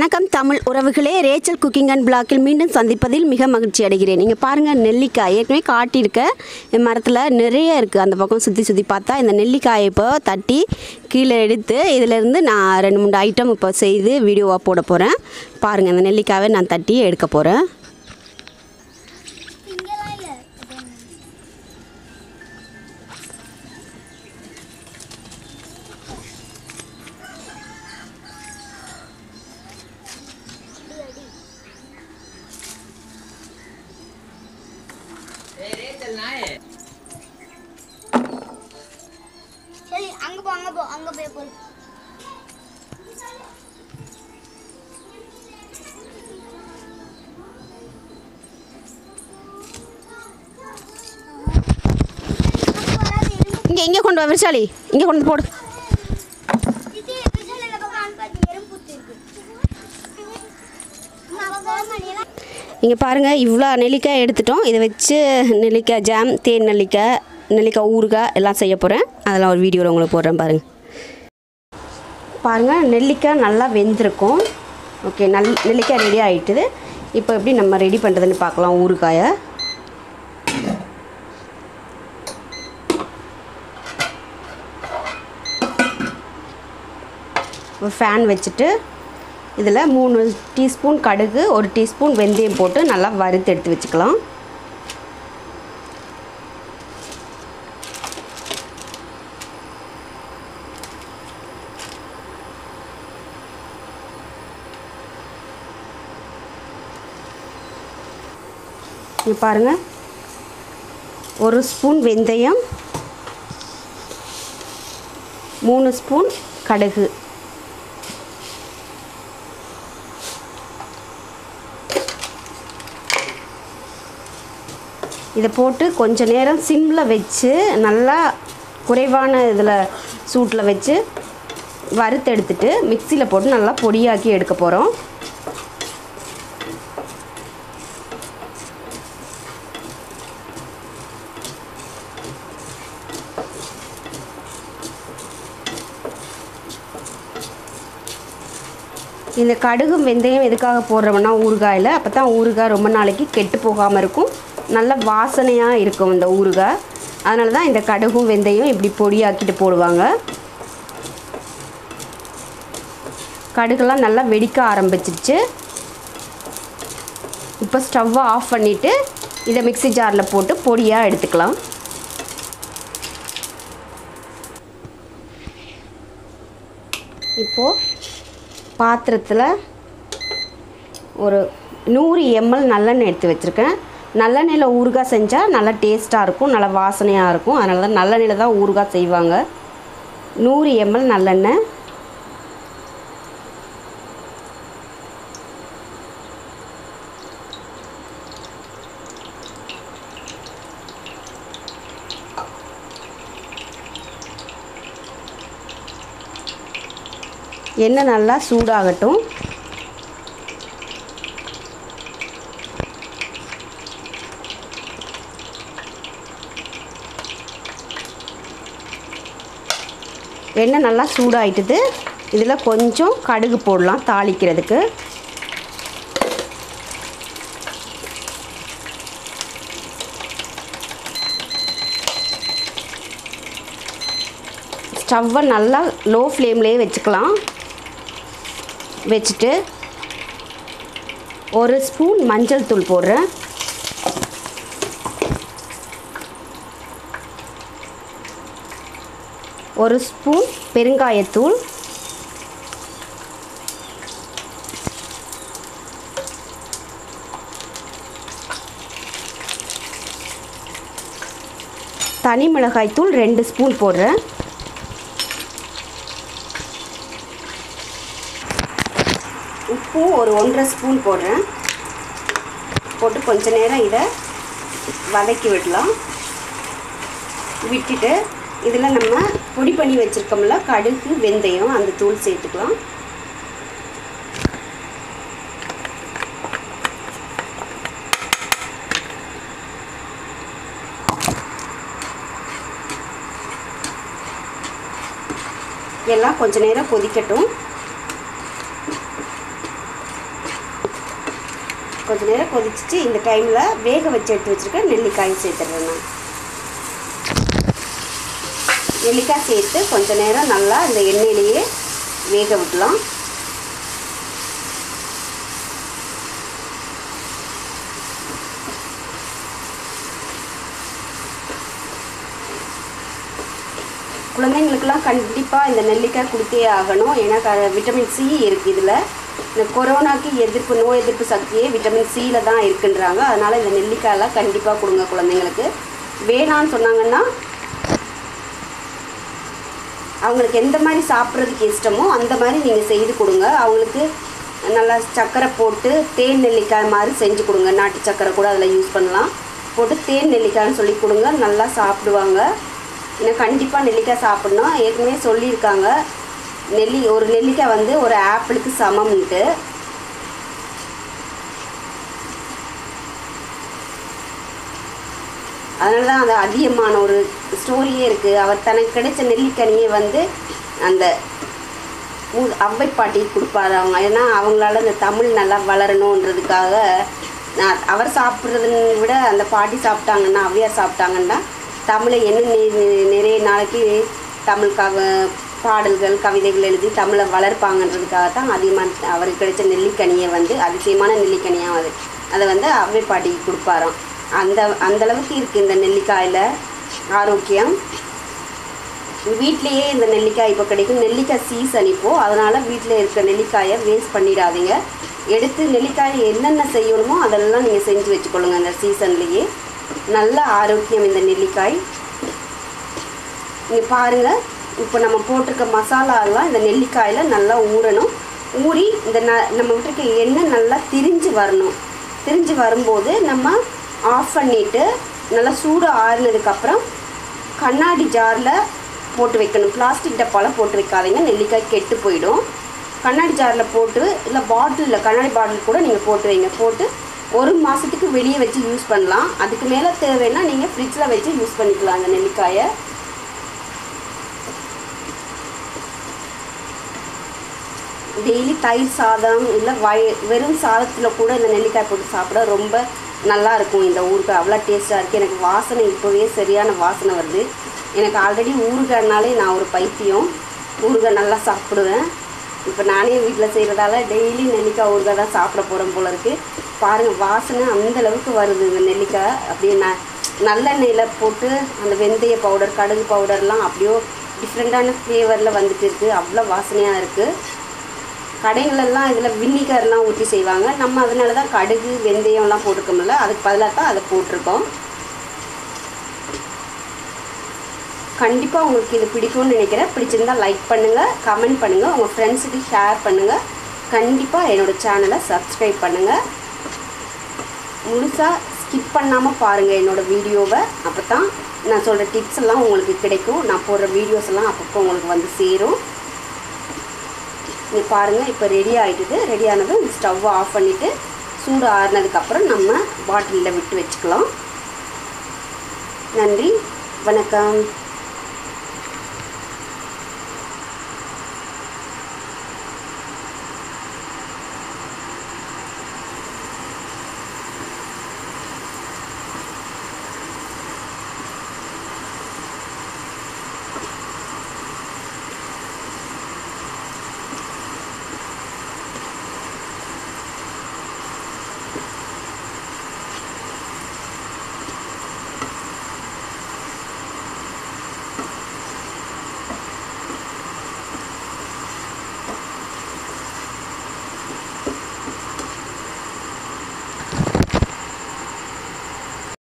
வணக்கம் தமிழ் உறவுகளே Rachel cooking and பிளாக்கில் மீண்டும் சந்திப்பதில் மிக மகிழ்ச்சி அடைகிறேன் நீங்கள் பாருங்கள் நெல்லிக்காய் ஏற்கனவே காட்டியிருக்க என் மரத்தில் நிறைய இருக்குது அந்த பக்கம் சுற்றி சுற்றி பார்த்தா இந்த நெல்லிக்காயை இப்போ தட்டி கீழே எடுத்து இதிலேருந்து நான் ரெண்டு மூணு ஐட்டம் இப்போ செய்து வீடியோவாக போட போகிறேன் பாருங்கள் இந்த நெல்லிக்காயை நான் தட்டி எடுக்க போகிறேன் இங்கெல்லாம் இல்லை சரி அங்க போ அங்க போ அங்க போய் போய் இங்கே இங்கே கொண்டு வா விருசாலி இங்கே கொண்டு வந்து போடு இது விஜயல பக்கம் அனுப்பாதி எறும்பு புத்து இருக்கு அம்மா கோமணியெல்லாம் இங்கே பாருங்கள் இவ்வளோ நெல்லிக்காய் எடுத்துட்டோம் இதை வச்சு நெல்லிக்காய் ஜாம் தேன் நெல்லிக்காய் நெல்லிக்காய் ஊறுகாய் எல்லாம் செய்ய போகிறேன் அதெல்லாம் ஒரு வீடியோவில் உங்களுக்கு போடுறேன் பாருங்கள் பாருங்கள் நெல்லிக்காய் நல்லா வெந்திருக்கும் ஓகே நல் நெல்லிக்காய் ரெடி ஆகிட்டுது இப்போ எப்படி நம்ம ரெடி பண்ணுறதுன்னு பார்க்கலாம் ஊறுகாயை ஒரு ஃபேன் வச்சுட்டு இதில் மூணு டீஸ்பூன் கடுகு ஒரு டீஸ்பூன் வெந்தயம் போட்டு நல்லா வறுத்து எடுத்து வச்சுக்கலாம் இங்க பாருங்கள் ஒரு ஸ்பூன் வெந்தயம் மூணு ஸ்பூன் கடுகு இதை போட்டு கொஞ்ச நேரம் சிம்மில் வச்சு நல்லா குறைவான இதில் சூட்டில் வச்சு வறுத்து எடுத்துட்டு மிக்சியில் போட்டு நல்லா பொடியாக்கி எடுக்க போகிறோம் இந்த கடுகும் வெந்தயம் எதுக்காக போடுறோம்னா ஊறுகாயில் அப்போ தான் ஊறுகாய் ரொம்ப நாளைக்கு கெட்டு போகாமல் இருக்கும் நல்ல வாசனையாக இருக்கும் இந்த ஊறுகாய் அதனால தான் இந்த கடுகும் வெந்தயம் இப்படி பொடியாக்கிட்டு போடுவாங்க கடுகெல்லாம் நல்லா வெடிக்க ஆரம்பிச்சிருச்சு இப்போ ஸ்டவ்வை ஆஃப் பண்ணிவிட்டு இதை மிக்ஸி ஜாரில் போட்டு பொடியாக எடுத்துக்கலாம் இப்போது பாத்திரத்தில் ஒரு நூறு எம்எல் நல்லெண்ணெய் எடுத்து வச்சுருக்கேன் நல்லெண்ணெயில் ஊறுகாய் செஞ்சால் நல்லா டேஸ்ட்டாக இருக்கும் நல்லா வாசனையாக இருக்கும் அதனால தான் நல்லெண்ணெயில் தான் ஊறுகாய் செய்வாங்க நூறு எம்எல் நல்லெண்ணெய் எண்ணெய் நல்லா சூடாகட்டும் எண்ணெய் நல்லா சூடாயிட்டுது இதில் கொஞ்சம் கடுகு போடலாம் தாளிக்கிறதுக்கு ஸ்டவ்வை நல்லா லோ ஃப்ளேம்லேயே வச்சுக்கலாம் வச்சுட்டு ஒரு ஸ்பூன் மஞ்சள் தூள் போடுறேன் ஒரு ஸ்பூன் பெருங்காயத்தூள் தனி மிளகாய்த்தூள் ரெண்டு ஸ்பூன் போடுறேன் உப்பு ஒரு ஒன்றரை ஸ்பூன் போடுறேன் போட்டு கொஞ்ச நேரம் இதை வதக்கி விடலாம் விட்டுட்டு இதில் நம்ம பொடி பண்ணி வச்சுருக்கோம்ல கடுகு வெந்தயம் அந்த தூள் சேர்த்துக்கலாம் எல்லாம் கொஞ்ச நேரம் கொதிக்கட்டும் கொஞ்ச நேரம் கொதிச்சிட்டு இந்த டைமில் வேக வச்சு எடுத்து வச்சுருக்க நெல்லிக்காயும் சேர்த்துடுறேன் நான் நெல்லிக்காய் சேர்த்து கொஞ்ச நேரம் நல்லா இந்த எண்ணெயிலேயே வேக விடலாம் குழந்தைங்களுக்கெல்லாம் கண்டிப்பாக இந்த நெல்லிக்காய் கொடுத்தே ஆகணும் ஏன்னா க விட்டமின் சி இருக்குது இதில் இந்த கொரோனாக்கு எதிர்ப்பு நோய் எதிர்ப்பு சக்தியே விட்டமின் சியில் தான் இருக்குன்றாங்க அதனால் இந்த நெல்லிக்காயெல்லாம் கண்டிப்பாக கொடுங்க குழந்தைங்களுக்கு வேணான்னு சொன்னாங்கன்னா அவங்களுக்கு எந்த மாதிரி சாப்பிட்றதுக்கு இஷ்டமோ அந்த மாதிரி நீங்கள் செய்து கொடுங்க அவங்களுக்கு நல்லா சர்க்கரை போட்டு தேன் நெல்லிக்காய் மாதிரி செஞ்சு கொடுங்க நாட்டு சர்க்கரை கூட அதில் யூஸ் பண்ணலாம் போட்டு தேன் நெல்லிக்காய்னு சொல்லி கொடுங்க நல்லா சாப்பிடுவாங்க ஏன்னா கண்டிப்பாக நெல்லிக்காய் சாப்பிடணும் ஏற்கனவே சொல்லியிருக்காங்க நெல்லி ஒரு நெல்லிக்காய் வந்து ஒரு ஆப்பிளுக்கு சமம்ன்ட்டு அதனால தான் அது அதிகமான ஒரு ஸ்டோரியே இருக்குது அவர் தனக்கு கிடைச்ச நெல்லிக்கனியை வந்து அந்த மூ- அவ்வை பாட்டிக்கு கொடுப்பாரு அவங்க ஏன்னா அவங்களால இந்த தமிழ் நல்லா வளரணுன்றதுக்காக நான் அவர் சாப்பிட்றத விட அந்த பாட்டி சாப்பிட்டாங்கன்னா ஔவையார் சாப்பிட்டாங்கன்னா தமிழை என்ன நெ- நிறைய நாளைக்கு தமிழ் கவ பாடல்கள் கவிதைகள் எழுதி தமிழை வளர்ப்பாங்கன்றதுக்காக தான் அதிகமாக அவருக்கு கிடைச்ச நெல்லிக்கனியை வந்து அதிசயமான நெல்லிக்கனியாக அது அதை வந்து அவ்வை பாட்டிக்கு கொடுப்பாராம் அந்த அந்த அளவுக்கு இருக்குது இந்த நெல்லிக்காயில் ஆரோக்கியம் வீட்லேயே இந்த நெல்லிக்காய் இப்போ கிடைக்கும் நெல்லிக்காய் சீசன் இப்போது அதனால் வீட்டில் இருக்க நெல்லிக்காயை வேஸ்ட் பண்ணிடாதீங்க எடுத்து நெல்லிக்காயை என்னென்ன செய்யணுமோ அதெல்லாம் நீங்கள் செஞ்சு வச்சுக்கொள்ளுங்க இந்த சீசன்லேயே நல்ல ஆரோக்கியம் இந்த நெல்லிக்காய் இங்கே பாருங்கள் இப்போ நம்ம போட்டிருக்க மசாலாலாம் இந்த நெல்லிக்காயில் நல்லா ஊறணும் ஊறி இந்த ந நம்ம விட்டுருக்க எண்ணெய் நல்லா திரிஞ்சு வரணும் திரிஞ்சு வரும்போது நம்ம ஆஃப் பண்ணிவிட்டு நல்லா சூடு ஆறுனதுக்கப்புறம் கண்ணாடி ஜாரில் போட்டு வைக்கணும் பிளாஸ்டிக் டப்பாவில் போட்டு வைக்காதீங்க நெல்லிக்காய் கெட்டு போயிடும் கண்ணாடி ஜாரில் போட்டு இல்லை பாட்டிலில் கண்ணாடி பாட்டில் கூட நீங்கள் போட்டு வைங்க போட்டு ஒரு மாதத்துக்கு வெளியே வச்சு யூஸ் பண்ணலாம் அதுக்கு மேலே தேவைன்னா நீங்கள் ஃப்ரிட்ஜில் வச்சு யூஸ் பண்ணிக்கலாம் அந்த நெல்லிக்காயை டெய்லி தயிர் சாதம் இல்லை வய வெறும் சாதத்தில் கூட இந்த நெல்லிக்காய் போட்டு சாப்பிட ரொம்ப நல்லா இருக்கும் இந்த ஊறுகாய் அவ்வளோ டேஸ்ட்டாக இருக்குது எனக்கு வாசனை இப்போவே சரியான வாசனை வருது எனக்கு ஆல்ரெடி ஊறுகாய்னாலே நான் ஒரு பைத்தியம் ஊறுகாய் நல்லா சாப்பிடுவேன் இப்போ நானே வீட்டில் செய்கிறதால டெய்லி நெல்லிக்காய் ஊறுகாய் தான் சாப்பிட போகிறேன் போல இருக்குது பாருங்கள் வாசனை அந்த அளவுக்கு வருது இந்த நெல்லிக்காய் அப்படியே ந நல்லெண்ணெயில் போட்டு அந்த வெந்தய பவுடர் கடுகு பவுடர்லாம் அப்படியோ டிஃப்ரெண்ட்டான ஃப்ளேவரில் வந்துட்டு இருக்குது அவ்வளோ வாசனையாக இருக்குது கடைகளெல்லாம் இதில் வினிகர்லாம் ஊற்றி செய்வாங்க நம்ம அதனால தான் கடுகு வெந்தயம்லாம் போட்டிருக்கோம்ல அதுக்கு பதிலாக தான் அதை போட்டிருக்கோம் கண்டிப்பாக உங்களுக்கு இது பிடிக்கும்னு நினைக்கிறேன் பிடிச்சிருந்தா லைக் பண்ணுங்கள் கமெண்ட் பண்ணுங்கள் உங்கள் ஃப்ரெண்ட்ஸுக்கு ஷேர் பண்ணுங்கள் கண்டிப்பாக என்னோடய சேனலை சப்ஸ்கிரைப் பண்ணுங்கள் முழுசாக ஸ்கிப் பண்ணாமல் பாருங்கள் என்னோடய வீடியோவை அப்போ தான் நான் சொல்கிற டிப்ஸ் எல்லாம் உங்களுக்கு கிடைக்கும் நான் போடுற வீடியோஸ் எல்லாம் அப்பப்போ உங்களுக்கு வந்து சேரும் இங்கே பாருங்கள் இப்போ ரெடி ஆகிட்டுது ரெடி ஆனதும் ஸ்டவ்வை ஆஃப் பண்ணிவிட்டு சூடு ஆறுனதுக்கப்புறம் நம்ம பாட்டிலில் விட்டு வச்சுக்கலாம் நன்றி வணக்கம்